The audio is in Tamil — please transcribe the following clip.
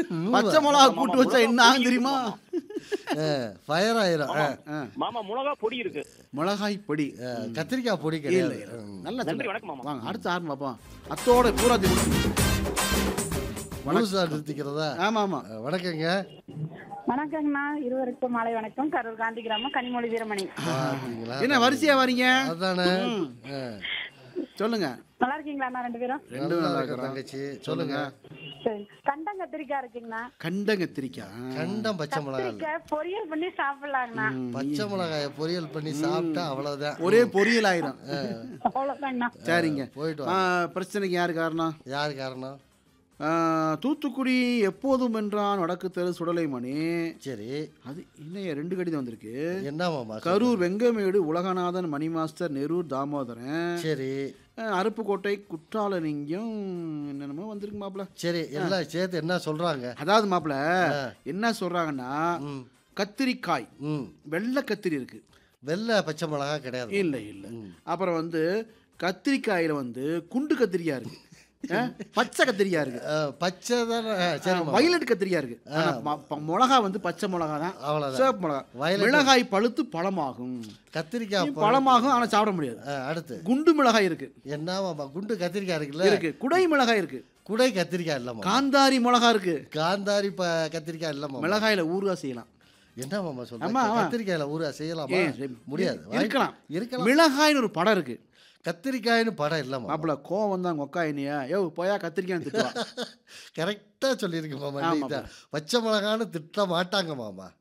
பச்சை மிளகா கூட்டு வச்சா என்ன ஆகும் தெரியுமா ஃபயர் ஆயிரும் ஆ, ஆ, மாமா மிளகா பொடி இருக்கு மிளகாய் பொடி ஆ, கத்திரிக்காய் பொடி இல்ல கிடையாது இல்ல. ம். நல்லா நன்றி, சொல்லு. வணக்கம் மாமா. வாங்க அடுத்து ஆரம்பம் பார்ப்போம் அத்தோட பூரா முழுசா நிறுத்திக்கிறதா ஆமா ஆமா ஆ, வணக்கங்க வணக்கங்கண்ணா இருவருக்கும் மாலை வணக்கம் கரூர் காந்தி கிராமம் கனிமொழி வீரமணி பாத்தீங்களா? என்ன வரிசையா வரீங்க அதானே ஆ. சொல்லுங்க நல்லா இருக்கீங்களா அண்ணா ரெண்டு பேரும் ரெண்டு நல்லா நல்லா இருக்கு இருக்கிறோம் தங்கச்சி சொல்லுங்க சரி கண்டம் கத்திரிக்காய் இருக்குங்கண்ணா கண்ட கத்திரிக்காய் கண்டம் பச்சை மிளகாய் கத்திரிக்காய் பொரியல் பண்ணி சாப்பிடலாங்கண்ணா பச்சை மிளகாய பொரியல் பண்ணி சாப்பிட்டா அவ்வளவுதான் ஒரே பொரியல் ஆயிரும் அவ்வளவுதாங்கண்ணா சரிங்க போயிட்டு ஆ, வா பிரச்சனைக்கு யாரு காரணம் யார் காரணம் ஆ, தூத்துக்குடி எப்போதும் என்றான் வடக்கு தெரு சுடலைமணி சரி அது இன்னைய ரெண்டு கடிதம் வந்திருக்கு என்ன மாமா கரூர் வெங்கமேடு உலகநாதன் மணி மாஸ்டர் நெரூர் தாமோதரன் சரி ஆ, அருப்புக்கோட்டை குற்றாலலிங்கம் என்னென்னமோ வந்திருக்கு மாப்பிள சரி எல்லாம் சேர்த்து என்ன சொல்றாங்க அதாவது மாப்பிள என்ன சொல்றாங்கன்னா ம். கத்திரிக்காய் ம் வெள்ளை கத்திரி இருக்கு வெள்ளை பச்சை மிளகாய் கிடையாது இல்லை இல்லை அப்புறம் வந்து கத்திரிக்காயில வந்து குண்டு கத்திரிக்காய் இருக்கு ஆ, பச்சை கத்திரிக்காய் இருக்கு ஆ, பச்சை தானே ஆ, சரி மாமா. வயலட் கத்திரிக்காய் இருக்கு ஆனா ம- ப- மிளகா வந்து பச்சை மிளகா தான் அவ்வளவுதான் சிவப்பு மிளகா violet- மிளகாய் பழுத்து பழமாகும் கத்திரிக்காய் பழம். பழமாகும் ஆனா சாப்பிட முடியாது ஆ, அடுத்து குண்டு மிளகாய் இருக்கு என்ன மாமா குண்டு கத்திரிக்காய் இருக்குல்ல இருக்கு குடை மிளகாய் இருக்கு குடை கத்திரிக்காய் இல்ல மாமா காந்தாரி மிளகாய் இருக்கு காந்தாரி ப கத்திரிக்காய் இல்ல மாமா மிளகாயில ஊறுகாய் செய்யலாம் என்ன மாமா ஆமா, சொல்றீங்க ஆமா. கத்திரிக்காயில ஊற செய்யலாமா ஏன் சரி, முடியாது வாய்ப்பு- இருக்கலாம் இருக்கலாம் மிளகாய்னு ஒரு படம் இருக்கு கத்திரிக்காய்னு படம் இல்ல மாமா மாப்பிள கோவம் வந்தா உங்க அக்கா என்னையா யோ போயா கத்திரிக்காய் திட்டுவா கரெக்டா சொல்லியிருக்கு மாமா ஆமா, இன்னைக்கு தான். பச்சை மிளகான்னு திட்ட மாட்டாங்க மாமா